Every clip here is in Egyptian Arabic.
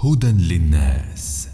هدى للناس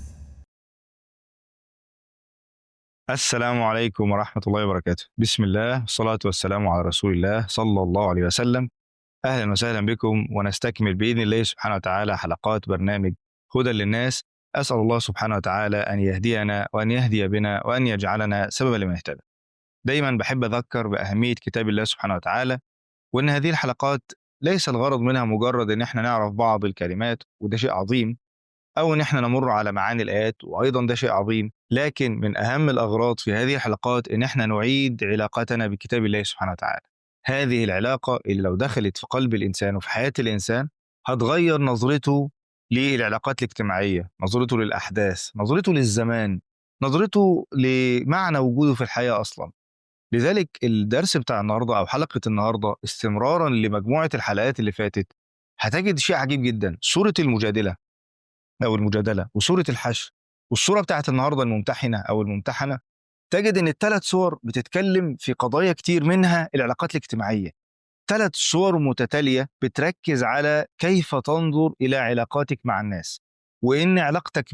السلام عليكم ورحمة الله وبركاته بسم الله والصلاة والسلام على رسول الله صلى الله عليه وسلم أهلا وسهلا بكم ونستكمل بإذن الله سبحانه وتعالى حلقات برنامج هدى للناس أسأل الله سبحانه وتعالى أن يهدينا وأن يهدي بنا وأن يجعلنا سببا لمن اهتدى دايما بحب أذكر بأهمية كتاب الله سبحانه وتعالى وأن هذه الحلقات ليس الغرض منها مجرد أن احنا نعرف بعض الكلمات وده شيء عظيم أو إن إحنا نمر على معاني الآيات وأيضا ده شيء عظيم لكن من أهم الأغراض في هذه الحلقات إن إحنا نعيد علاقتنا بكتاب الله سبحانه وتعالى هذه العلاقة اللي لو دخلت في قلب الإنسان وفي حياة الإنسان هتغير نظرته للعلاقات الاجتماعية نظرته للأحداث نظرته للزمان نظرته لمعنى وجوده في الحياة أصلا لذلك الدرس بتاع النهاردة أو حلقة النهاردة استمرارا لمجموعة الحلقات اللي فاتت هتجد شيء عجيب جدا سورة المجادلة او المجادله وسوره الحشر والصوره بتاعت النهارده الممتحنه او الممتحنه تجد ان الثلاث صور بتتكلم في قضايا كتير منها العلاقات الاجتماعيه ثلاث صور متتاليه بتركز على كيف تنظر الى علاقاتك مع الناس وان علاقتك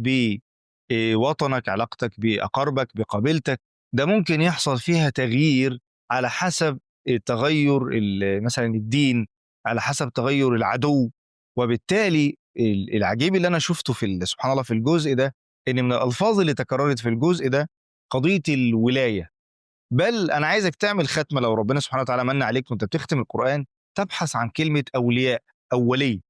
بوطنك علاقتك باقاربك بقبيلتك ده ممكن يحصل فيها تغيير على حسب تغير مثلا الدين على حسب تغير العدو وبالتالي العجيب اللي انا شفته في سبحان الله في الجزء ده ان من الالفاظ اللي تكررت في الجزء ده قضيه الولايه بل انا عايزك تعمل ختمه لو ربنا سبحانه وتعالى من عليك وانت بتختم القران تبحث عن كلمه اولياء او ولي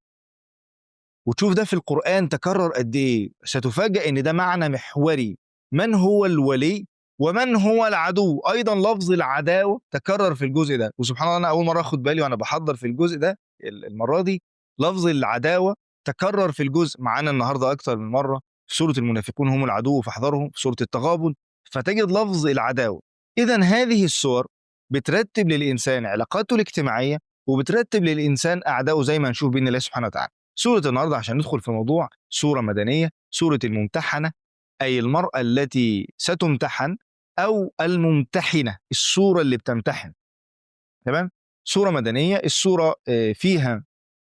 وتشوف ده في القران تكرر قد ايه ستفاجئ ان ده معنى محوري من هو الولي ومن هو العدو ايضا لفظ العداوه تكرر في الجزء ده وسبحان الله انا اول مره اخد بالي وانا بحضر في الجزء ده المره دي لفظ العداوه تكرر في الجزء معانا النهارده اكتر من مره في سوره المنافقون هم العدو فاحذرهم في سوره التغابن فتجد لفظ العداوه اذا هذه السور بترتب للانسان علاقاته الاجتماعيه وبترتب للانسان اعدائه زي ما نشوف باذن الله سبحانه وتعالى سوره النهارده عشان ندخل في موضوع سوره مدنيه سوره الممتحنه اي المراه التي ستمتحن او الممتحنه السوره اللي بتمتحن تمام سوره مدنيه السوره فيها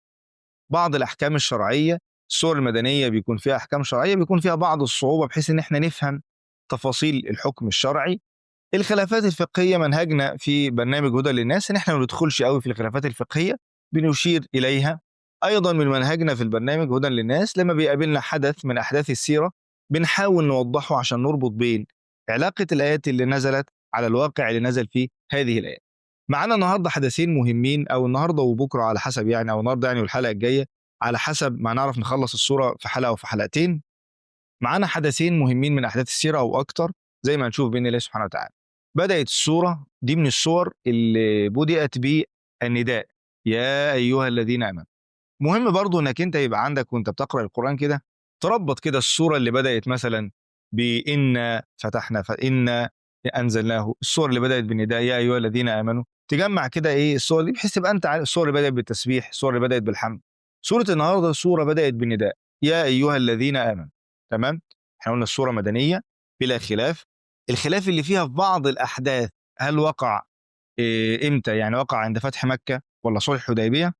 بعض الاحكام الشرعيه الصور المدنيه بيكون فيها احكام شرعيه بيكون فيها بعض الصعوبه بحيث ان احنا نفهم تفاصيل الحكم الشرعي الخلافات الفقهيه منهجنا في برنامج هدى للناس ان احنا ما ندخلش قوي في الخلافات الفقهيه بنشير اليها ايضا من منهجنا في البرنامج هدى للناس لما بيقابلنا حدث من احداث السيره بنحاول نوضحه عشان نربط بين علاقه الايات اللي نزلت على الواقع اللي نزل فيه هذه الايات معانا النهارده حدثين مهمين او النهارده وبكره على حسب يعني او النهارده يعني والحلقه الجايه على حسب ما نعرف نخلص الصوره في حلقه او في حلقتين معانا حدثين مهمين من احداث السيره او اكتر زي ما نشوف باذن الله سبحانه وتعالى بدات السوره دي من الصور اللي بدات بالنداء يا ايها الذين امنوا مهم برضو انك انت يبقى عندك وانت بتقرا القران كده تربط كده السوره اللي بدات مثلا بإنا فتحنا فإنا أنزلناه السور اللي بدأت بالنداء يا أيها الذين آمنوا تجمع كده ايه الصور دي بحيث تبقى انت عارف الصور اللي بدات بالتسبيح الصور اللي بدات بالحمد سوره النهارده سوره بدات بالنداء يا ايها الذين امنوا تمام احنا قلنا السوره مدنيه بلا خلاف الخلاف اللي فيها في بعض الاحداث هل وقع إيه امتى يعني وقع عند فتح مكه ولا صلح الحديبيه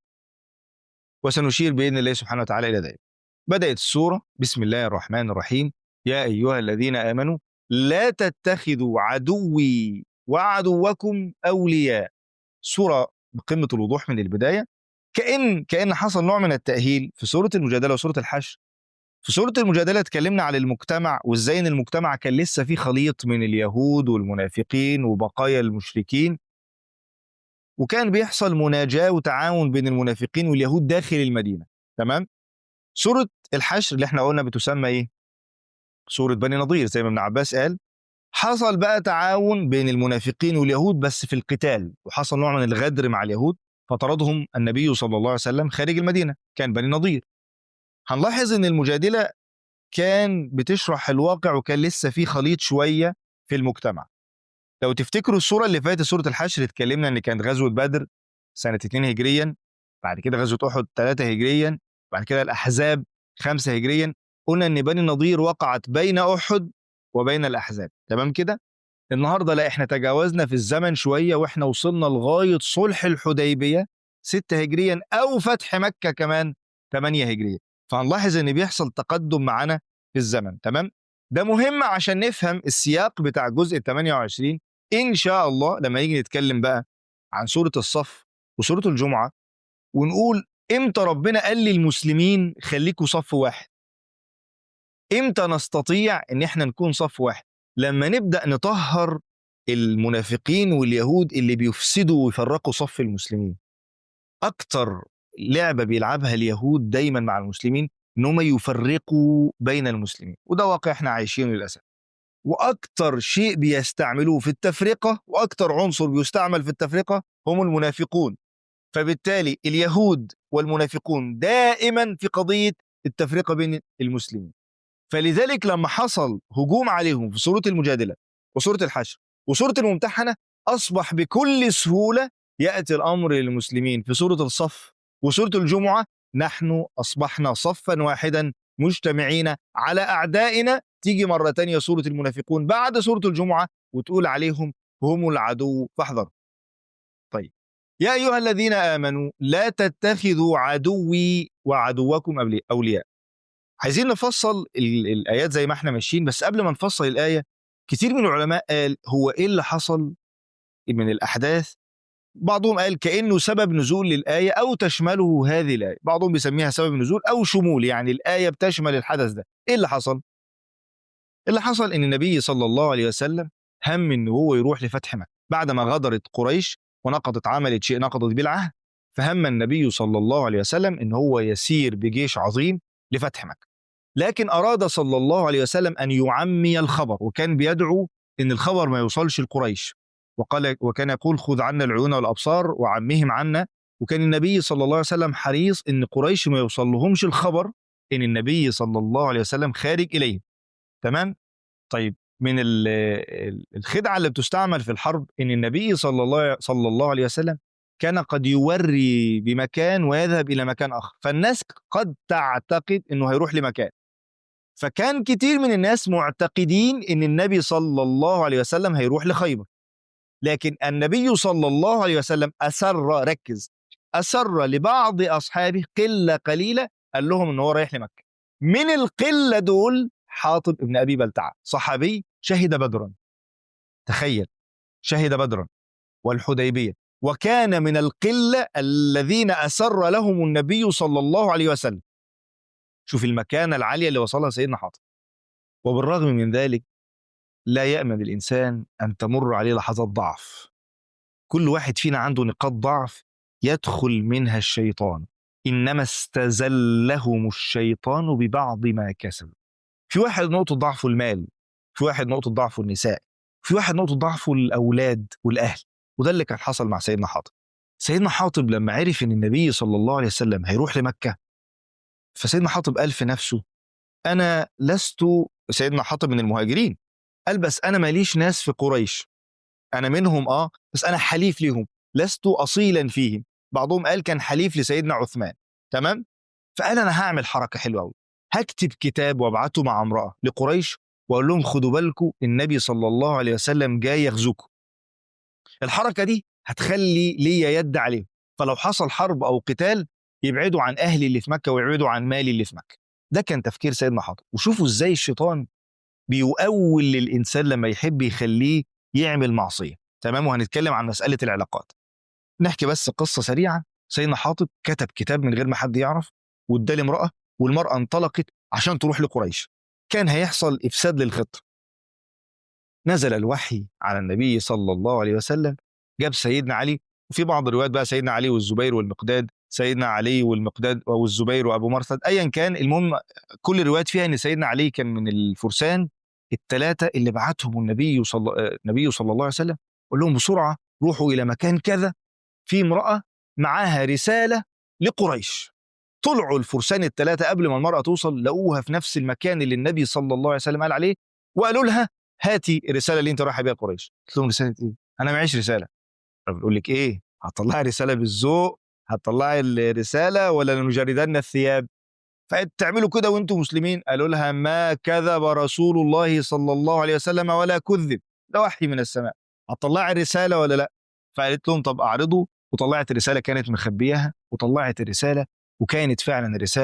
وسنشير باذن الله سبحانه وتعالى الى ذلك بدات السوره بسم الله الرحمن الرحيم يا ايها الذين امنوا لا تتخذوا عدوي وعدوكم اولياء صوره بقمه الوضوح من البدايه كان كان حصل نوع من التاهيل في سوره المجادله وسوره الحشر في سوره المجادله اتكلمنا على المجتمع وازاي ان المجتمع كان لسه فيه خليط من اليهود والمنافقين وبقايا المشركين وكان بيحصل مناجاه وتعاون بين المنافقين واليهود داخل المدينه تمام سوره الحشر اللي احنا قلنا بتسمى ايه سوره بني نضير زي ما ابن عباس قال حصل بقى تعاون بين المنافقين واليهود بس في القتال وحصل نوع من الغدر مع اليهود فطردهم النبي صلى الله عليه وسلم خارج المدينه كان بني نضير هنلاحظ ان المجادله كان بتشرح الواقع وكان لسه في خليط شويه في المجتمع لو تفتكروا الصوره اللي فاتت سوره الحشر اتكلمنا ان كانت غزوه بدر سنه 2 هجريا بعد كده غزوه احد 3 هجريا بعد كده الاحزاب 5 هجريا قلنا ان بني النضير وقعت بين احد وبين الاحزاب تمام كده النهارده لا احنا تجاوزنا في الزمن شويه واحنا وصلنا لغايه صلح الحديبيه 6 هجريا او فتح مكه كمان 8 هجريا فهنلاحظ ان بيحصل تقدم معانا في الزمن تمام ده مهم عشان نفهم السياق بتاع الجزء ال 28 ان شاء الله لما نيجي نتكلم بقى عن سوره الصف وسوره الجمعه ونقول امتى ربنا قال للمسلمين خليكوا صف واحد امتى نستطيع ان احنا نكون صف واحد لما نبدا نطهر المنافقين واليهود اللي بيفسدوا ويفرقوا صف المسلمين اكتر لعبه بيلعبها اليهود دايما مع المسلمين ان هم يفرقوا بين المسلمين وده واقع احنا عايشينه للاسف واكتر شيء بيستعملوه في التفرقه واكتر عنصر بيستعمل في التفرقه هم المنافقون فبالتالي اليهود والمنافقون دائما في قضيه التفرقه بين المسلمين فلذلك لما حصل هجوم عليهم في سوره المجادله وسوره الحشر وسوره الممتحنه اصبح بكل سهوله ياتي الامر للمسلمين في سوره الصف وسوره الجمعه نحن اصبحنا صفا واحدا مجتمعين على اعدائنا تيجي مره تانية سوره المنافقون بعد سوره الجمعه وتقول عليهم هم العدو فاحذروا طيب يا ايها الذين امنوا لا تتخذوا عدوي وعدوكم اولياء عايزين نفصل الايات زي ما احنا ماشيين بس قبل ما نفصل الايه كتير من العلماء قال هو ايه اللي حصل من الاحداث بعضهم قال كانه سبب نزول للايه او تشمله هذه الايه بعضهم بيسميها سبب نزول او شمول يعني الايه بتشمل الحدث ده ايه اللي حصل اللي حصل ان النبي صلى الله عليه وسلم هم ان هو يروح لفتح مكه بعد ما غدرت قريش ونقضت عملت شيء نقضت بالعهد فهم النبي صلى الله عليه وسلم ان هو يسير بجيش عظيم لفتح مكه لكن اراد صلى الله عليه وسلم ان يعمي الخبر وكان بيدعو ان الخبر ما يوصلش لقريش وقال وكان يقول خذ عنا العيون والابصار وعمهم عنا وكان النبي صلى الله عليه وسلم حريص ان قريش ما يوصل لهمش الخبر ان النبي صلى الله عليه وسلم خارج اليهم تمام طيب من الخدعه اللي بتستعمل في الحرب ان النبي صلى الله صلى الله عليه وسلم كان قد يوري بمكان ويذهب الى مكان اخر فالناس قد تعتقد انه هيروح لمكان فكان كتير من الناس معتقدين ان النبي صلى الله عليه وسلم هيروح لخيبر لكن النبي صلى الله عليه وسلم أسر ركز أسر لبعض أصحابه قلة قليلة قال لهم إن هو رايح لمكة من القلة دول حاطب ابن أبي بلتعة صحابي شهد بدرا تخيل شهد بدرا والحديبية وكان من القلة الذين أسر لهم النبي صلى الله عليه وسلم شوف المكانة العالية اللي وصلها سيدنا حاطب وبالرغم من ذلك لا يأمن الإنسان أن تمر عليه لحظات ضعف كل واحد فينا عنده نقاط ضعف يدخل منها الشيطان إنما استزلهم الشيطان ببعض ما كسب في واحد نقطة ضعفه المال في واحد نقطة ضعفه النساء في واحد نقطة ضعفه الأولاد والأهل وده اللي كان حصل مع سيدنا حاطب سيدنا حاطب لما عرف ان النبي صلى الله عليه وسلم هيروح لمكة فسيدنا حاطب قال في نفسه أنا لست سيدنا حاطب من المهاجرين قال بس انا ماليش ناس في قريش انا منهم اه بس انا حليف ليهم لست اصيلا فيهم بعضهم قال كان حليف لسيدنا عثمان تمام فقال انا هعمل حركه حلوه قوي هكتب كتاب وابعته مع امراه لقريش واقول لهم خدوا بالكم النبي صلى الله عليه وسلم جاي يغزوكم الحركه دي هتخلي ليا يد عليهم فلو حصل حرب او قتال يبعدوا عن اهلي اللي في مكه ويبعدوا عن مالي اللي في مكه ده كان تفكير سيدنا حاطب وشوفوا ازاي الشيطان بيؤول للإنسان لما يحب يخليه يعمل معصية تمام وهنتكلم عن مسألة العلاقات نحكي بس قصة سريعة سيدنا حاطب كتب كتاب من غير ما حد يعرف واداه لامرأة والمرأة انطلقت عشان تروح لقريش كان هيحصل إفساد للخطة نزل الوحي على النبي صلى الله عليه وسلم جاب سيدنا علي وفي بعض الروايات بقى سيدنا علي والزبير والمقداد سيدنا علي والمقداد والزبير وابو مرثد ايا كان المهم كل الروايات فيها ان سيدنا علي كان من الفرسان الثلاثه اللي بعتهم النبي صلى النبي صلى الله عليه وسلم قال لهم بسرعه روحوا الى مكان كذا في امراه معاها رساله لقريش طلعوا الفرسان الثلاثه قبل ما المراه توصل لقوها في نفس المكان اللي النبي صلى الله عليه وسلم قال عليه وقالوا لها هاتي الرساله اللي انت رايحه بيها قريش قلت لهم رساله ايه انا معيش رساله بيقول لك ايه هطلعي رساله بالذوق هتطلعي الرساله ولا لنجردن الثياب فتعملوا كده وانتم مسلمين قالوا لها ما كذب رسول الله صلى الله عليه وسلم ولا كذب ده وحي من السماء هتطلعي الرساله ولا لا فقالت لهم طب اعرضوا وطلعت الرساله كانت مخبياها وطلعت الرساله وكانت فعلا الرساله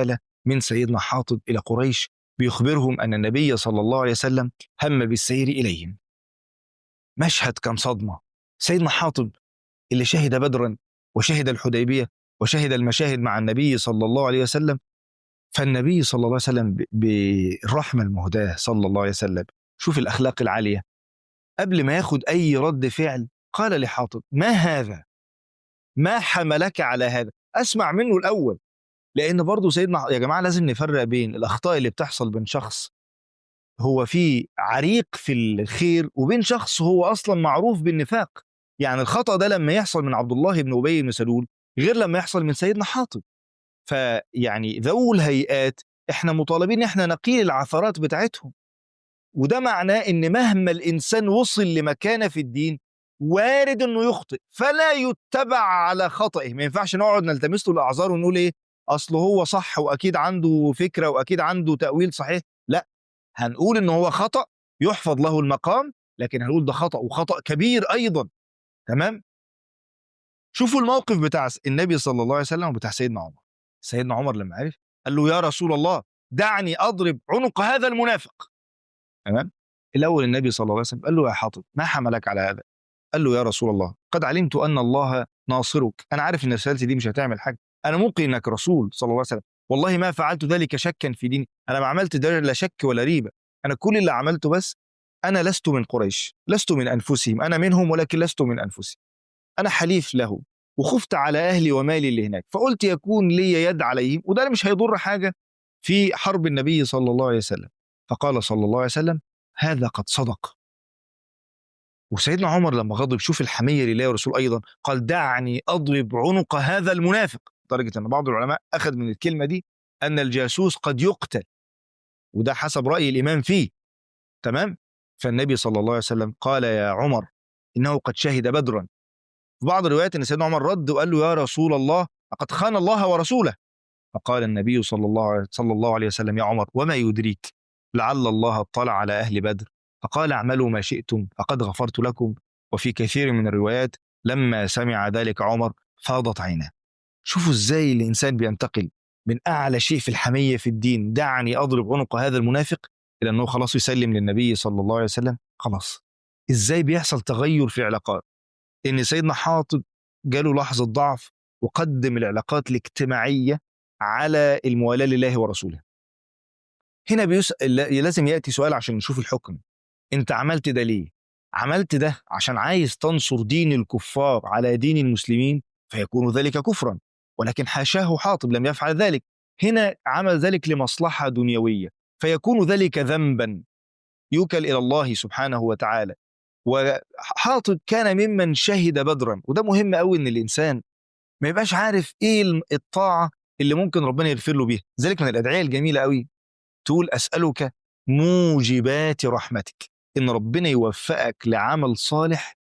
من سيدنا حاطب إلى قريش بيخبرهم أن النبي صلى الله عليه وسلم هم بالسير إليهم مشهد كان صدمة سيدنا حاطب اللي شهد بدرا وشهد الحديبية وشهد المشاهد مع النبي صلى الله عليه وسلم فالنبي صلى الله عليه وسلم ب- بالرحمة المهداة صلى الله عليه وسلم شوف الأخلاق العالية قبل ما ياخد أي رد فعل قال لحاطب ما هذا ما حملك على هذا أسمع منه الأول لأن برضه سيدنا يا جماعة لازم نفرق بين الأخطاء اللي بتحصل بين شخص هو في عريق في الخير وبين شخص هو أصلا معروف بالنفاق يعني الخطأ ده لما يحصل من عبد الله بن أبي بن سلول غير لما يحصل من سيدنا حاطب فيعني ذو الهيئات احنا مطالبين ان احنا نقيل العثرات بتاعتهم وده معناه ان مهما الانسان وصل لمكانه في الدين وارد انه يخطئ فلا يتبع على خطئه ما ينفعش نقعد نلتمس له الاعذار ونقول ايه اصل هو صح واكيد عنده فكره واكيد عنده تاويل صحيح لا هنقول ان هو خطا يحفظ له المقام لكن هنقول ده خطا وخطا كبير ايضا تمام شوفوا الموقف بتاع النبي صلى الله عليه وسلم وبتاع سيدنا عمر سيدنا عمر لما عرف قال له يا رسول الله دعني اضرب عنق هذا المنافق تمام الاول النبي صلى الله عليه وسلم قال له يا حاطب ما حملك على هذا قال له يا رسول الله قد علمت ان الله ناصرك انا عارف ان رسالتي دي مش هتعمل حاجه انا ممكن انك رسول صلى الله عليه وسلم والله ما فعلت ذلك شكا في ديني انا ما عملت ده لا شك ولا ريبه انا كل اللي عملته بس انا لست من قريش لست من انفسهم انا منهم ولكن لست من انفسهم انا حليف له وخفت على اهلي ومالي اللي هناك فقلت يكون لي يد عليهم وده مش هيضر حاجه في حرب النبي صلى الله عليه وسلم فقال صلى الله عليه وسلم هذا قد صدق وسيدنا عمر لما غضب شوف الحميه لله ورسول ايضا قال دعني اضرب عنق هذا المنافق لدرجه ان بعض العلماء اخذ من الكلمه دي ان الجاسوس قد يقتل وده حسب راي الامام فيه تمام فالنبي صلى الله عليه وسلم قال يا عمر انه قد شهد بدرا في بعض الروايات ان سيدنا عمر رد وقال له يا رسول الله لقد خان الله ورسوله فقال النبي صلى الله عليه صلى الله عليه وسلم يا عمر وما يدريك لعل الله اطلع على اهل بدر فقال اعملوا ما شئتم فقد غفرت لكم وفي كثير من الروايات لما سمع ذلك عمر فاضت عيناه شوفوا ازاي الانسان بينتقل من اعلى شيء في الحميه في الدين دعني اضرب عنق هذا المنافق الى انه خلاص يسلم للنبي صلى الله عليه وسلم خلاص ازاي بيحصل تغير في العلاقات ان سيدنا حاطب جاله لحظه ضعف وقدم العلاقات الاجتماعيه على الموالاه لله ورسوله هنا بيسأل لازم ياتي سؤال عشان نشوف الحكم انت عملت ده ليه عملت ده عشان عايز تنصر دين الكفار على دين المسلمين فيكون ذلك كفرا ولكن حاشاه حاطب لم يفعل ذلك هنا عمل ذلك لمصلحه دنيويه فيكون ذلك ذنبا يوكل الى الله سبحانه وتعالى وحاطب كان ممن شهد بدرا وده مهم قوي ان الانسان ما يبقاش عارف ايه الطاعه اللي ممكن ربنا يغفر له بيها ذلك من الادعيه الجميله قوي تقول اسالك موجبات رحمتك ان ربنا يوفقك لعمل صالح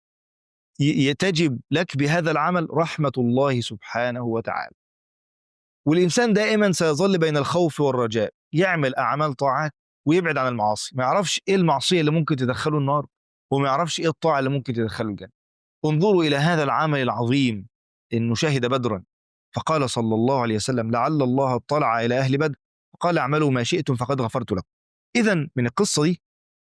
يتجب لك بهذا العمل رحمه الله سبحانه وتعالى والانسان دائما سيظل بين الخوف والرجاء يعمل اعمال طاعات ويبعد عن المعاصي ما يعرفش ايه المعصيه اللي ممكن تدخله النار وما يعرفش ايه الطاعه اللي ممكن تدخله الجنه انظروا الى هذا العمل العظيم انه شهد بدرا فقال صلى الله عليه وسلم لعل الله اطلع الى اهل بدر فقال اعملوا ما شئتم فقد غفرت لكم اذا من القصه دي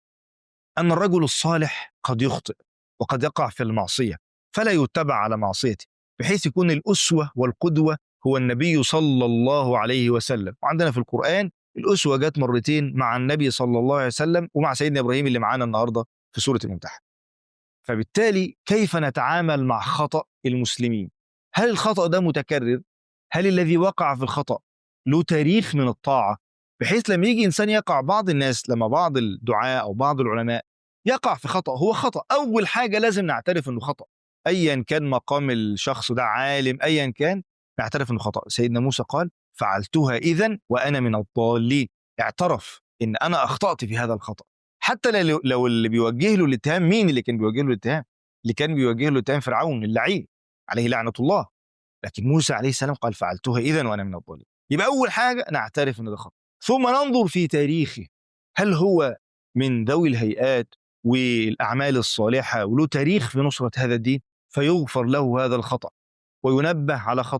ان الرجل الصالح قد يخطئ وقد يقع في المعصيه فلا يتبع على معصيته بحيث يكون الاسوه والقدوه هو النبي صلى الله عليه وسلم وعندنا في القران الاسوه جت مرتين مع النبي صلى الله عليه وسلم ومع سيدنا ابراهيم اللي معانا النهارده في سوره الممتحن فبالتالي كيف نتعامل مع خطا المسلمين هل الخطا ده متكرر هل الذي وقع في الخطا له تاريخ من الطاعه بحيث لما يجي انسان يقع بعض الناس لما بعض الدعاء او بعض العلماء يقع في خطا هو خطا اول حاجه لازم نعترف انه خطا ايا كان مقام الشخص ده عالم ايا كان نعترف انه خطا سيدنا موسى قال فعلتها اذا وانا من الضالين اعترف ان انا اخطات في هذا الخطا حتى لو, لو اللي بيوجه له الاتهام مين اللي كان بيوجه له الاتهام اللي كان بيوجه له الاتهام فرعون اللعين عليه لعنه الله لكن موسى عليه السلام قال فعلتها اذا وانا من الضالين يبقى اول حاجه نعترف ان ده خطا ثم ننظر في تاريخه هل هو من ذوي الهيئات والاعمال الصالحه وله تاريخ في نصره هذا الدين فيغفر له هذا الخطا وينبه على خطئه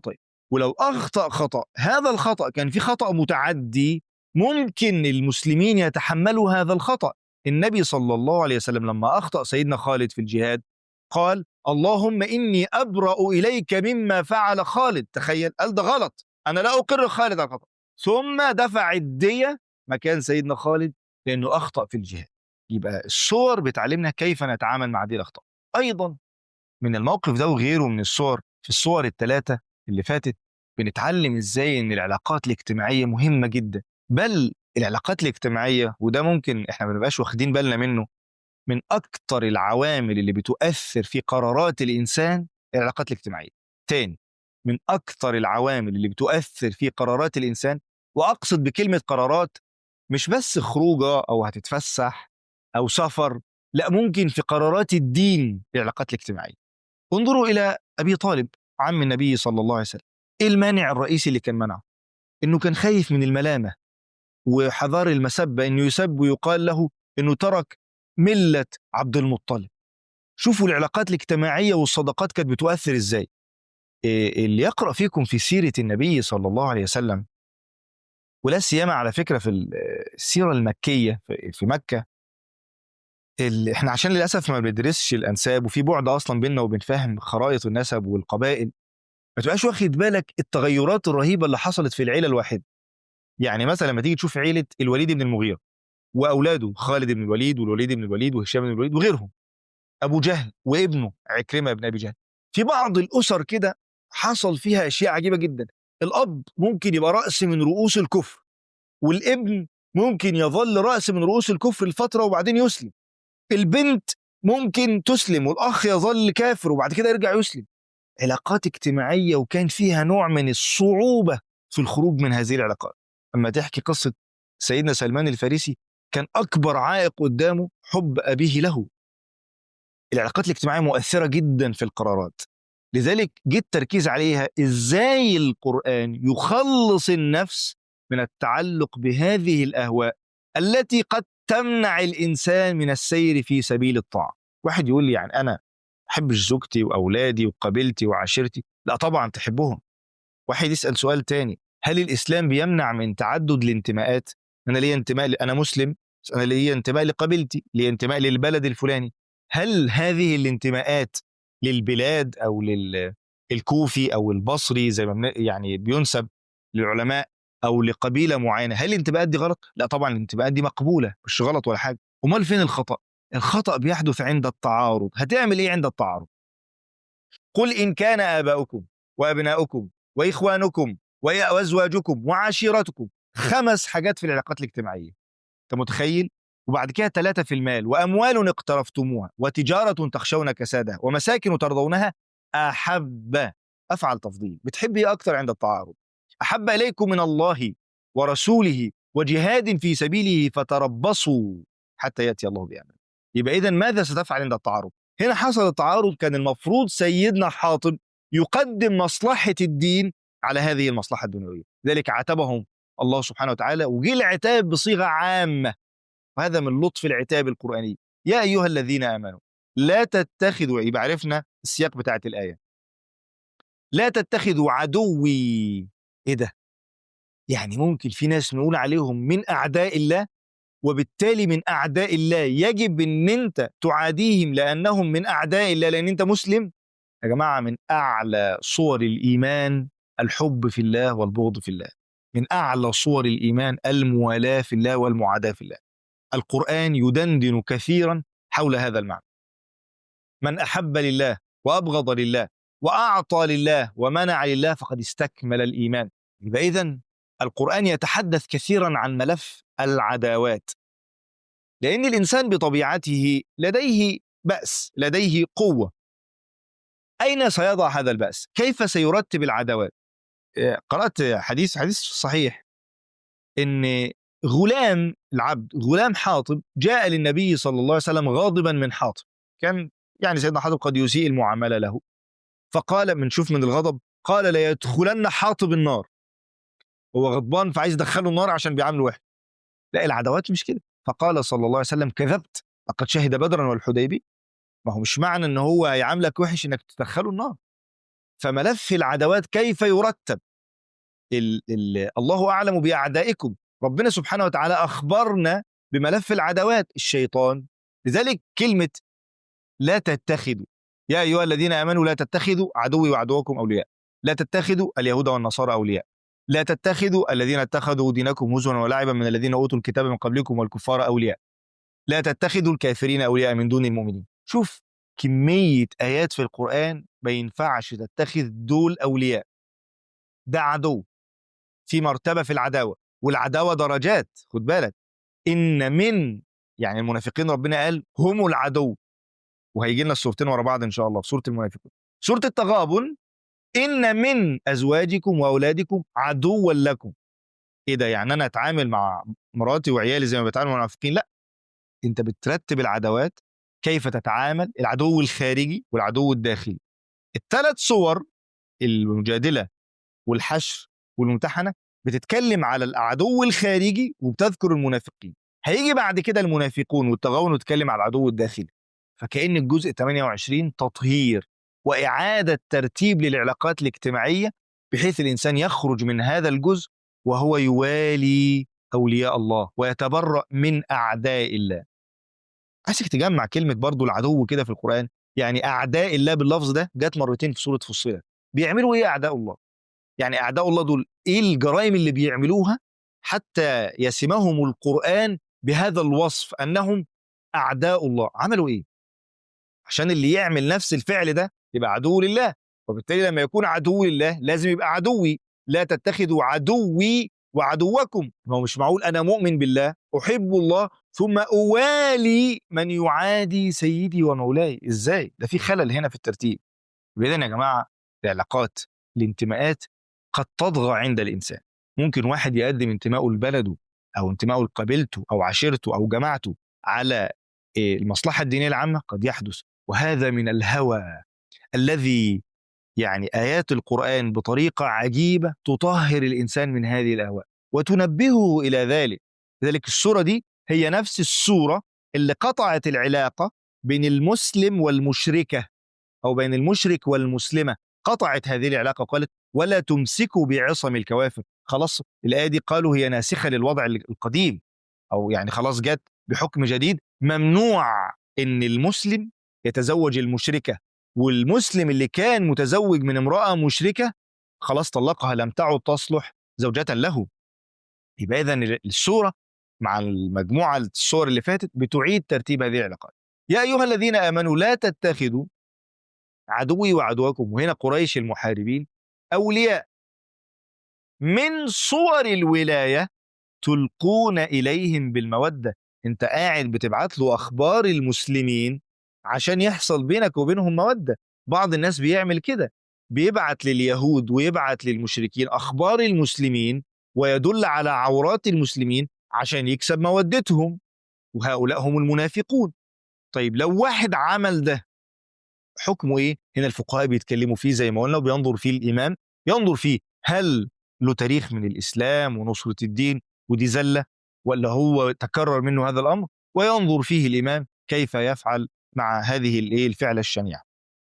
ولو اخطا خطا هذا الخطا كان في خطا متعدي ممكن المسلمين يتحملوا هذا الخطا النبي صلى الله عليه وسلم لما اخطا سيدنا خالد في الجهاد قال اللهم اني ابرا اليك مما فعل خالد تخيل قال ده غلط انا لا اقر خالد على الخطا ثم دفع الديه مكان سيدنا خالد لانه اخطا في الجهاد يبقى الصور بتعلمنا كيف نتعامل مع هذه الاخطاء ايضا من الموقف ده وغيره من الصور في الصور الثلاثه اللي فاتت بنتعلم ازاي ان العلاقات الاجتماعيه مهمه جدا بل العلاقات الاجتماعيه وده ممكن احنا ما بنبقاش واخدين بالنا منه من اكتر العوامل اللي بتؤثر في قرارات الانسان العلاقات الاجتماعيه تاني من اكتر العوامل اللي بتؤثر في قرارات الانسان واقصد بكلمه قرارات مش بس خروجه او هتتفسح او سفر لا ممكن في قرارات الدين العلاقات الاجتماعيه انظروا الى ابي طالب عم النبي صلى الله عليه وسلم ايه المانع الرئيسي اللي كان منعه انه كان خايف من الملامه وحذار المسبه انه يسب ويقال له انه ترك مله عبد المطلب شوفوا العلاقات الاجتماعيه والصداقات كانت بتؤثر ازاي إيه اللي يقرا فيكم في سيره النبي صلى الله عليه وسلم ولا سيما على فكره في السيره المكيه في مكه اللي احنا عشان للاسف ما بندرسش الانساب وفي بعد اصلا بيننا وبين فهم خرائط النسب والقبائل ما تبقاش واخد بالك التغيرات الرهيبه اللي حصلت في العيله الواحده يعني مثلا لما تيجي تشوف عيله الوليد بن المغيره واولاده خالد بن الوليد والوليد بن الوليد وهشام بن الوليد وغيرهم ابو جهل وابنه عكرمه بن ابي جهل في بعض الاسر كده حصل فيها اشياء عجيبه جدا الاب ممكن يبقى راس من رؤوس الكفر والابن ممكن يظل راس من رؤوس الكفر لفتره وبعدين يسلم البنت ممكن تسلم والاخ يظل كافر وبعد كده يرجع يسلم علاقات اجتماعيه وكان فيها نوع من الصعوبه في الخروج من هذه العلاقات اما تحكي قصه سيدنا سلمان الفارسي كان اكبر عائق قدامه حب ابيه له العلاقات الاجتماعيه مؤثره جدا في القرارات لذلك جه التركيز عليها ازاي القران يخلص النفس من التعلق بهذه الاهواء التي قد تمنع الانسان من السير في سبيل الطاعه واحد يقول لي يعني انا احبش زوجتي واولادي وقبيلتي وعشيرتي لا طبعا تحبهم واحد يسال سؤال تاني هل الاسلام بيمنع من تعدد الانتماءات انا ليا انتماء انا مسلم انا ليا انتماء لقبيلتي ليا انتماء للبلد الفلاني هل هذه الانتماءات للبلاد او للكوفي او البصري زي ما يعني بينسب للعلماء او لقبيله معينه هل الانتماءات دي غلط لا طبعا الانتماءات دي مقبوله مش غلط ولا حاجه امال فين الخطا الخطا بيحدث عند التعارض هتعمل ايه عند التعارض قل ان كان اباؤكم وابناؤكم واخوانكم وازواجكم وعشيرتكم خمس حاجات في العلاقات الاجتماعيه انت متخيل وبعد كده ثلاثة في المال وأموال اقترفتموها وتجارة تخشون كسادها ومساكن ترضونها أحب أفعل تفضيل بتحب إيه أكتر عند التعارض أحب إليكم من الله ورسوله وجهاد في سبيله فتربصوا حتى يأتي الله بأمره يبقى إذا ماذا ستفعل عند التعارض هنا حصل التعارض كان المفروض سيدنا حاطب يقدم مصلحة الدين على هذه المصلحة الدنيوية لذلك عاتبهم الله سبحانه وتعالى وجه العتاب بصيغة عامة وهذا من لطف العتاب القرآني يا أيها الذين آمنوا لا تتخذوا يبقى عرفنا السياق بتاعت الآية لا تتخذوا عدوي ايه ده يعني ممكن في ناس نقول عليهم من اعداء الله وبالتالي من اعداء الله يجب ان انت تعاديهم لانهم من اعداء الله لان انت مسلم يا جماعه من اعلى صور الايمان الحب في الله والبغض في الله من اعلى صور الايمان الموالاه في الله والمعاداه في الله القران يدندن كثيرا حول هذا المعنى من احب لله وابغض لله واعطى لله ومنع لله فقد استكمل الايمان يبقى اذا القران يتحدث كثيرا عن ملف العداوات لان الانسان بطبيعته لديه باس لديه قوه اين سيضع هذا الباس كيف سيرتب العداوات قرات حديث حديث صحيح ان غلام العبد غلام حاطب جاء للنبي صلى الله عليه وسلم غاضبا من حاطب كان يعني سيدنا حاطب قد يسيء المعامله له فقال بنشوف من الغضب قال ليدخلن حاطب النار هو غضبان فعايز يدخله النار عشان بيعامله وحش لا العداوات مش كده فقال صلى الله عليه وسلم كذبت لقد شهد بدرا والحديبي ما هو مش معنى ان هو يعاملك وحش انك تدخله النار فملف العداوات كيف يرتب ال ال الله اعلم باعدائكم ربنا سبحانه وتعالى اخبرنا بملف العداوات الشيطان لذلك كلمه لا تتخذوا يا ايها الذين امنوا لا تتخذوا عدوي وعدوكم اولياء لا تتخذوا اليهود والنصارى اولياء لا تتخذوا الذين اتخذوا دينكم هزوا ولعبا من الذين اوتوا الكتاب من قبلكم والكفار اولياء لا تتخذوا الكافرين اولياء من دون المؤمنين شوف كميه ايات في القران ما ينفعش تتخذ دول اولياء ده عدو في مرتبه في العداوه والعداوه درجات خد بالك ان من يعني المنافقين ربنا قال هم العدو وهيجي لنا الصورتين ورا بعض ان شاء الله في سوره المنافقون سوره التغابن ان من ازواجكم واولادكم عدوا لكم ايه ده يعني انا اتعامل مع مراتي وعيالي زي ما بتعامل مع المنافقين لا انت بترتب العداوات كيف تتعامل العدو الخارجي والعدو الداخلي الثلاث صور المجادله والحشر والممتحنه بتتكلم على العدو الخارجي وبتذكر المنافقين هيجي بعد كده المنافقون والتغاون وتتكلم على العدو الداخلي فكأن الجزء 28 تطهير وإعادة ترتيب للعلاقات الاجتماعية بحيث الإنسان يخرج من هذا الجزء وهو يوالي أولياء الله ويتبرأ من أعداء الله عايزك تجمع كلمة برضو العدو كده في القرآن يعني أعداء الله باللفظ ده جت مرتين في سورة فصلت بيعملوا إيه أعداء الله يعني أعداء الله دول إيه الجرائم اللي بيعملوها حتى يسمهم القرآن بهذا الوصف أنهم أعداء الله عملوا إيه عشان اللي يعمل نفس الفعل ده يبقى عدو لله وبالتالي لما يكون عدو لله لازم يبقى عدوي لا تتخذوا عدوي وعدوكم ما هو مش معقول انا مؤمن بالله احب الله ثم اوالي من يعادي سيدي ومولاي ازاي ده في خلل هنا في الترتيب اذا يا جماعه العلاقات الانتماءات قد تطغى عند الانسان ممكن واحد يقدم انتمائه لبلده او انتمائه لقبيلته او عشيرته او جماعته على المصلحه الدينيه العامه قد يحدث وهذا من الهوى الذي يعني ايات القران بطريقه عجيبه تطهر الانسان من هذه الاهواء وتنبهه الى ذلك لذلك السوره دي هي نفس السوره اللي قطعت العلاقه بين المسلم والمشركه او بين المشرك والمسلمه قطعت هذه العلاقه وقالت ولا تمسكوا بعصم الكوافر خلاص الايه دي قالوا هي ناسخه للوضع القديم او يعني خلاص جت بحكم جديد ممنوع ان المسلم يتزوج المشركه والمسلم اللي كان متزوج من امراه مشركه خلاص طلقها لم تعد تصلح زوجة له يبقى اذا السوره مع المجموعه الصور اللي فاتت بتعيد ترتيب هذه العلاقات يا ايها الذين امنوا لا تتخذوا عدوي وعدوكم وهنا قريش المحاربين اولياء من صور الولايه تلقون اليهم بالموده انت قاعد بتبعت له اخبار المسلمين عشان يحصل بينك وبينهم موده بعض الناس بيعمل كده بيبعت لليهود ويبعت للمشركين اخبار المسلمين ويدل على عورات المسلمين عشان يكسب مودتهم وهؤلاء هم المنافقون طيب لو واحد عمل ده حكمه ايه هنا الفقهاء بيتكلموا فيه زي ما قلنا وبينظر فيه الامام ينظر فيه هل له تاريخ من الاسلام ونصره الدين ودي زله ولا هو تكرر منه هذا الامر وينظر فيه الامام كيف يفعل مع هذه الايه الفعله الشنيعه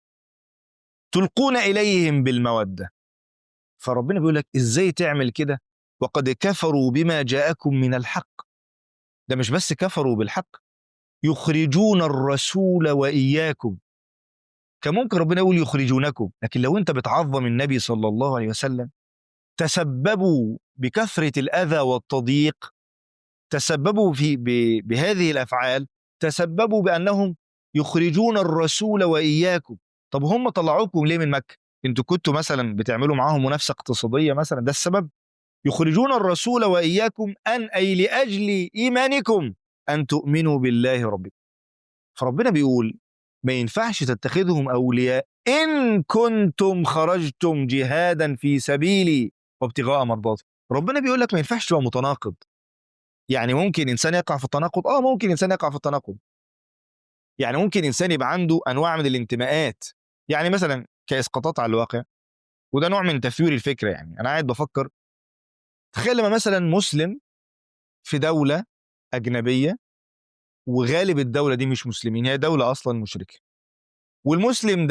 تلقون اليهم بالموده فربنا بيقول لك ازاي تعمل كده وقد كفروا بما جاءكم من الحق ده مش بس كفروا بالحق يخرجون الرسول واياكم كان ممكن ربنا يقول يخرجونكم لكن لو انت بتعظم النبي صلى الله عليه وسلم تسببوا بكثره الاذى والتضييق تسببوا في بهذه الافعال تسببوا بانهم يخرجون الرسول واياكم طب هم طلعوكم ليه من مكه انتوا كنتوا مثلا بتعملوا معاهم منافسه اقتصاديه مثلا ده السبب يخرجون الرسول واياكم ان اي لاجل ايمانكم ان تؤمنوا بالله ربكم فربنا بيقول ما ينفعش تتخذهم اولياء ان كنتم خرجتم جهادا في سبيلي وابتغاء مرضاتي ربنا بيقول لك ما ينفعش تبقى متناقض يعني ممكن انسان يقع في التناقض اه ممكن انسان يقع في التناقض يعني ممكن انسان يبقى عنده انواع من الانتماءات يعني مثلا كاسقاطات على الواقع وده نوع من تثوير الفكره يعني انا قاعد بفكر تخيل لما مثلا مسلم في دوله اجنبيه وغالب الدوله دي مش مسلمين هي دوله اصلا مشركه والمسلم ده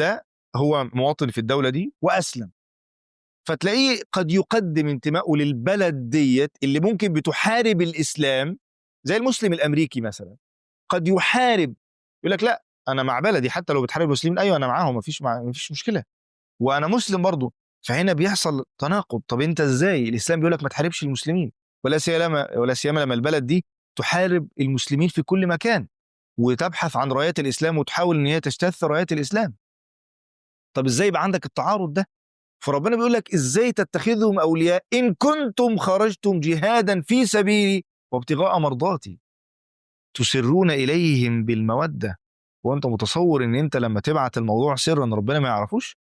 هو مواطن في الدوله دي واسلم فتلاقيه قد يقدم انتمائه للبلد ديت اللي ممكن بتحارب الاسلام زي المسلم الامريكي مثلا قد يحارب يقول لك لا انا مع بلدي حتى لو بتحارب المسلمين ايوه انا معاهم مفيش مع... مفيش مشكله وانا مسلم برضه فهنا بيحصل تناقض طب انت ازاي الاسلام بيقول لك ما تحاربش المسلمين ولا سيما ولا سيما لما البلد دي تحارب المسلمين في كل مكان وتبحث عن رايات الاسلام وتحاول ان هي تجتث رايات الاسلام طب ازاي يبقى عندك التعارض ده فربنا بيقول لك ازاي تتخذهم اولياء ان كنتم خرجتم جهادا في سبيلي وابتغاء مرضاتي تسرون اليهم بالموده وانت متصور ان انت لما تبعت الموضوع سرا ربنا ما يعرفوش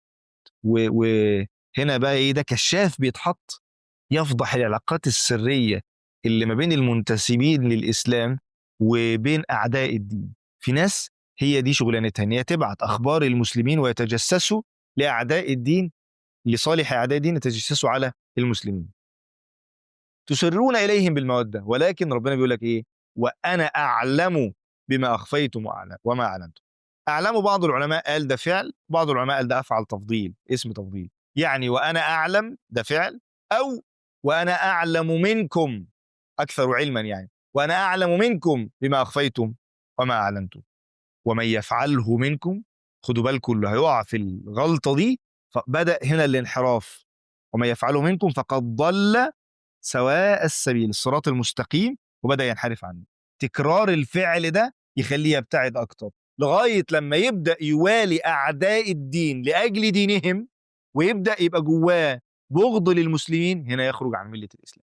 وهنا بقى ايه ده كشاف بيتحط يفضح العلاقات السريه اللي ما بين المنتسبين للاسلام وبين اعداء الدين في ناس هي دي شغلانتها ان هي تبعت اخبار المسلمين ويتجسسوا لاعداء الدين لصالح اعداء الدين يتجسسوا على المسلمين تسرون اليهم بالموده ولكن ربنا بيقول لك ايه وانا اعلم بما اخفيتم واعلم وما اعلنتم اعلم بعض العلماء قال ده فعل بعض العلماء قال ده افعل تفضيل اسم تفضيل يعني وانا اعلم ده فعل او وانا اعلم منكم اكثر علما يعني وانا اعلم منكم بما اخفيتم وما اعلنتم ومن يفعله منكم خدوا بالكم اللي هيقع في الغلطه دي فبدا هنا الانحراف ومن يفعله منكم فقد ضل سواء السبيل الصراط المستقيم وبدا ينحرف عنه تكرار الفعل ده يخليه يبتعد اكتر لغايه لما يبدا يوالي اعداء الدين لاجل دينهم ويبدا يبقى جواه بغض للمسلمين هنا يخرج عن مله الاسلام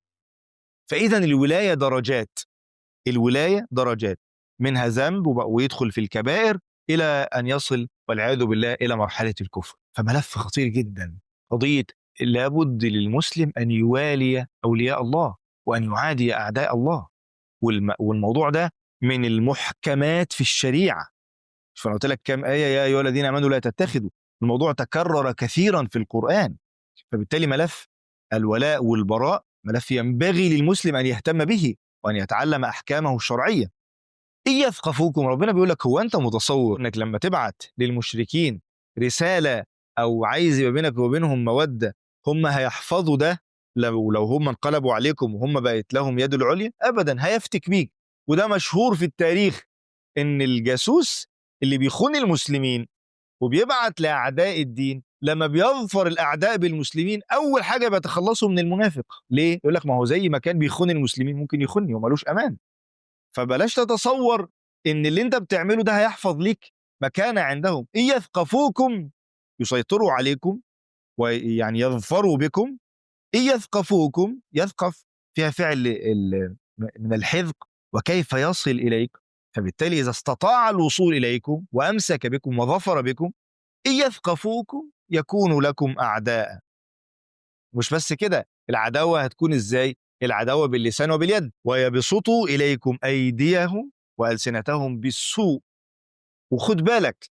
فاذا الولايه درجات الولايه درجات منها ذنب ويدخل في الكبائر الى ان يصل والعياذ بالله الى مرحله الكفر فملف خطير جدا قضيه لابد للمسلم ان يوالي اولياء الله وان يعادي اعداء الله والموضوع ده من المحكمات في الشريعه فانا قلت لك كم ايه يا ايها الذين امنوا لا تتخذوا الموضوع تكرر كثيرا في القران فبالتالي ملف الولاء والبراء ملف ينبغي للمسلم ان يهتم به وان يتعلم احكامه الشرعيه إن يثقفوكم ربنا بيقول لك هو أنت متصور إنك لما تبعت للمشركين رسالة أو عايز يبقى بينك وبينهم مودة هم هيحفظوا ده لو لو هم انقلبوا عليكم وهم بقت لهم يد العليا أبدا هيفتك بيك وده مشهور في التاريخ إن الجاسوس اللي بيخون المسلمين وبيبعت لأعداء الدين لما بيظفر الأعداء بالمسلمين أول حاجة بيتخلصوا من المنافق ليه؟ يقول لك ما هو زي ما كان بيخون المسلمين ممكن يخوني ومالوش أمان فبلاش تتصور ان اللي انت بتعمله ده هيحفظ ليك مكانه عندهم ان يثقفوكم يسيطروا عليكم ويعني يظفروا بكم ان يثقفوكم يثقف فيها فعل من الحذق وكيف يصل اليك فبالتالي اذا استطاع الوصول اليكم وامسك بكم وظفر بكم ان يثقفوكم يكونوا لكم اعداء مش بس كده العداوه هتكون ازاي العداوة باللسان وباليد ويبسطوا إليكم أيديهم وألسنتهم بالسوء وخد بالك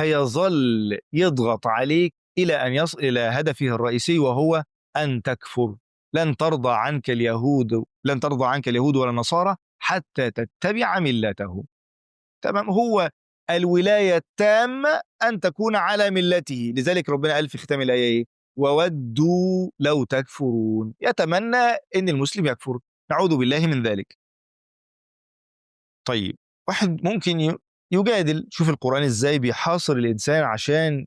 هيظل يضغط عليك إلى أن يصل إلى هدفه الرئيسي وهو أن تكفر لن ترضى عنك اليهود لن ترضى عنك اليهود ولا النصارى حتى تتبع ملتهم تمام هو الولاية التامة أن تكون على ملته لذلك ربنا قال في ختام الآية إيه؟ وودوا لو تكفرون يتمنى ان المسلم يكفر نعوذ بالله من ذلك طيب واحد ممكن يجادل شوف القرآن ازاي بيحاصر الإنسان عشان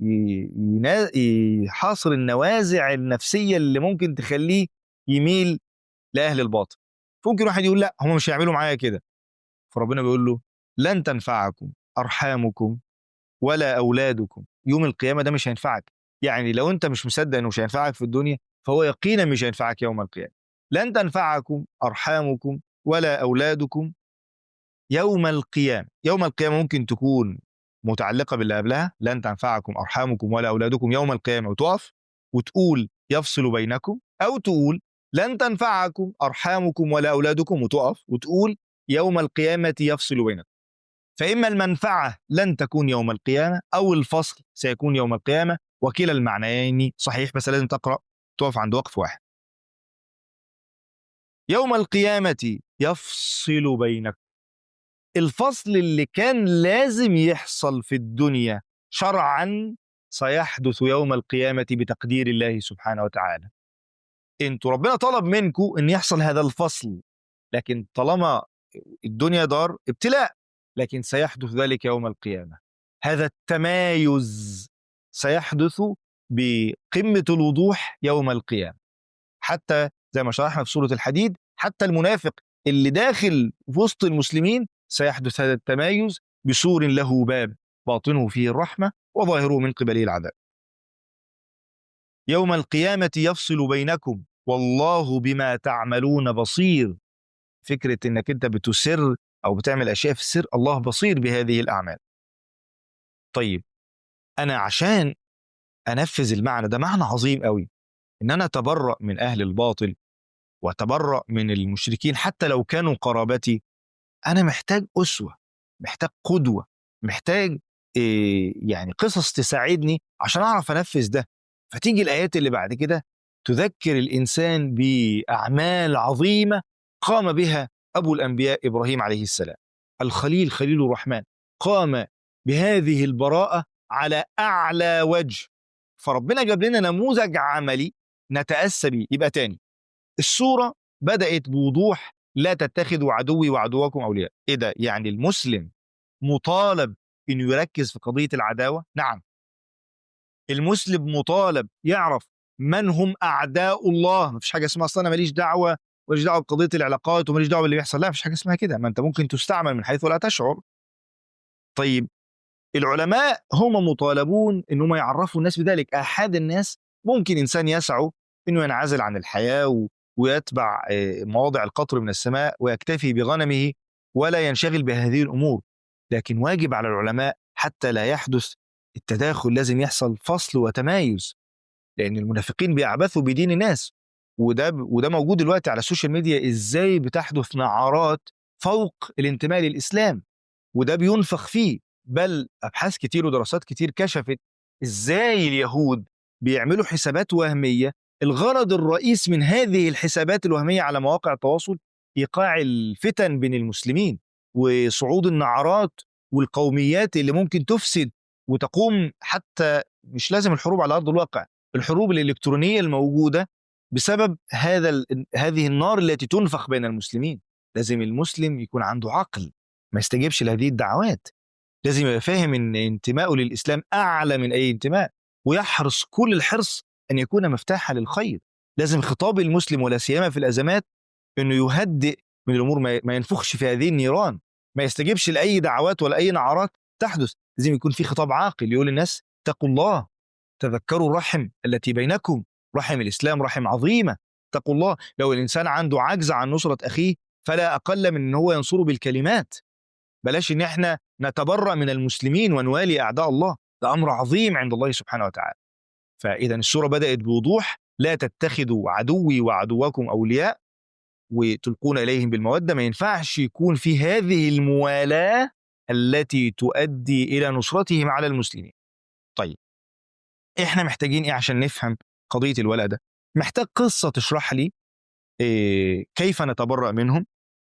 يحاصر النوازع النفسية اللي ممكن تخليه يميل لأهل الباطل ممكن واحد يقول لا هم مش هيعملوا معايا كده فربنا بيقول له لن تنفعكم أرحامكم ولا أولادكم يوم القيامة ده مش هينفعك يعني لو انت مش مصدق انه مش هينفعك في الدنيا فهو يقينا مش هينفعك يوم القيامه لن تنفعكم ارحامكم ولا اولادكم يوم القيامه يوم القيامه ممكن تكون متعلقه باللي قبلها لن تنفعكم ارحامكم ولا اولادكم يوم القيامه وتقف وتقول يفصل بينكم او تقول لن تنفعكم ارحامكم ولا اولادكم وتقف وتقول يوم القيامه يفصل بينكم فاما المنفعه لن تكون يوم القيامه او الفصل سيكون يوم القيامه وكلا المعنيين صحيح بس لازم تقرا تقف عند وقف واحد يوم القيامه يفصل بينكم الفصل اللي كان لازم يحصل في الدنيا شرعا سيحدث يوم القيامة بتقدير الله سبحانه وتعالى انتوا ربنا طلب منكم ان يحصل هذا الفصل لكن طالما الدنيا دار ابتلاء لكن سيحدث ذلك يوم القيامة هذا التمايز سيحدث بقمة الوضوح يوم القيامة حتى زي ما شرحنا في سورة الحديد حتى المنافق اللي داخل في وسط المسلمين سيحدث هذا التمايز بسور له باب باطنه فيه الرحمة وظاهره من قبله العذاب يوم القيامة يفصل بينكم والله بما تعملون بصير فكرة انك انت بتسر او بتعمل اشياء في السر الله بصير بهذه الاعمال طيب انا عشان انفذ المعنى ده معنى عظيم قوي ان انا اتبرأ من اهل الباطل واتبرأ من المشركين حتى لو كانوا قرابتي انا محتاج اسوه محتاج قدوه محتاج إيه يعني قصص تساعدني عشان اعرف انفذ ده فتيجي الايات اللي بعد كده تذكر الانسان باعمال عظيمه قام بها ابو الانبياء ابراهيم عليه السلام الخليل خليل الرحمن قام بهذه البراءه على اعلى وجه فربنا جاب لنا نموذج عملي نتاسى بيه يبقى تاني الصوره بدات بوضوح لا تتخذوا عدوي وعدوكم اولياء ايه ده يعني المسلم مطالب انه يركز في قضيه العداوه نعم المسلم مطالب يعرف من هم اعداء الله مفيش حاجه اسمها اصل انا ماليش دعوه ماليش دعوه بقضيه العلاقات وماليش دعوه باللي بيحصل لا مفيش حاجه اسمها كده ما انت ممكن تستعمل من حيث لا تشعر طيب العلماء هم مطالبون انهم يعرفوا الناس بذلك احد الناس ممكن انسان يسعى انه ينعزل عن الحياه و... ويتبع مواضع القطر من السماء ويكتفي بغنمه ولا ينشغل بهذه الامور لكن واجب على العلماء حتى لا يحدث التداخل لازم يحصل فصل وتمايز لان المنافقين بيعبثوا بدين الناس وده وده موجود دلوقتي على السوشيال ميديا ازاي بتحدث نعرات فوق الانتماء للاسلام وده بينفخ فيه بل ابحاث كتير ودراسات كتير كشفت ازاي اليهود بيعملوا حسابات وهميه الغرض الرئيس من هذه الحسابات الوهميه على مواقع التواصل ايقاع الفتن بين المسلمين وصعود النعرات والقوميات اللي ممكن تفسد وتقوم حتى مش لازم الحروب على ارض الواقع الحروب الالكترونيه الموجوده بسبب هذا ال- هذه النار التي تنفخ بين المسلمين لازم المسلم يكون عنده عقل ما يستجيبش لهذه الدعوات لازم يبقى فاهم ان انتمائه للاسلام اعلى من اي انتماء ويحرص كل الحرص ان يكون مفتاحا للخير لازم خطاب المسلم ولا سيما في الازمات انه يهدئ من الامور ما ما ينفخش في هذه النيران ما يستجيبش لاي دعوات ولا اي نعرات تحدث لازم يكون في خطاب عاقل يقول للناس اتقوا الله تذكروا الرحم التي بينكم رحم الاسلام رحم عظيمه اتقوا الله لو الانسان عنده عجز عن نصره اخيه فلا اقل من ان هو ينصره بالكلمات بلاش ان احنا نتبرأ من المسلمين ونوالي اعداء الله ده امر عظيم عند الله سبحانه وتعالى فاذا السوره بدات بوضوح لا تتخذوا عدوي وعدوكم اولياء وتلقون اليهم بالموده ما ينفعش يكون في هذه الموالاه التي تؤدي الى نصرتهم على المسلمين. طيب احنا محتاجين ايه عشان نفهم قضيه الولاء ده؟ محتاج قصه تشرح لي إيه كيف نتبرأ منهم؟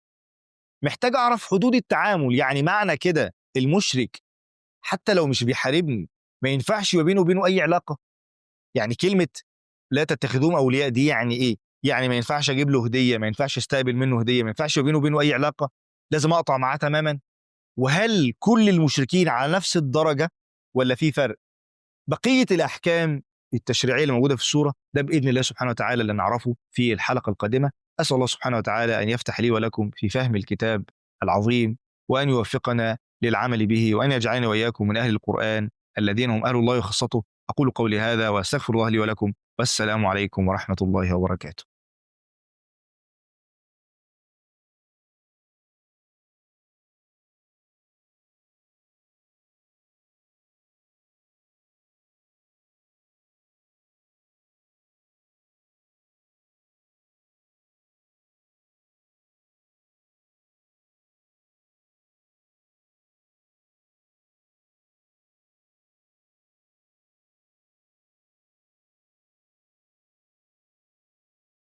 محتاج اعرف حدود التعامل يعني معنى كده المشرك حتى لو مش بيحاربني ما ينفعش ما بينه وبينه اي علاقه يعني كلمه لا تتخذوهم اولياء دي يعني ايه؟ يعني ما ينفعش اجيب له هديه، ما ينفعش استقبل منه هديه، ما ينفعش ما بينه وبينه اي علاقه، لازم اقطع معاه تماما. وهل كل المشركين على نفس الدرجه ولا في فرق؟ بقيه الاحكام التشريعيه اللي موجوده في السوره ده باذن الله سبحانه وتعالى اللي نعرفه في الحلقه القادمه، اسال الله سبحانه وتعالى ان يفتح لي ولكم في فهم الكتاب العظيم وان يوفقنا للعمل به وان يجعلنا واياكم من اهل القران الذين هم اهل الله وخاصته اقول قولي هذا واستغفر الله لي ولكم والسلام عليكم ورحمه الله وبركاته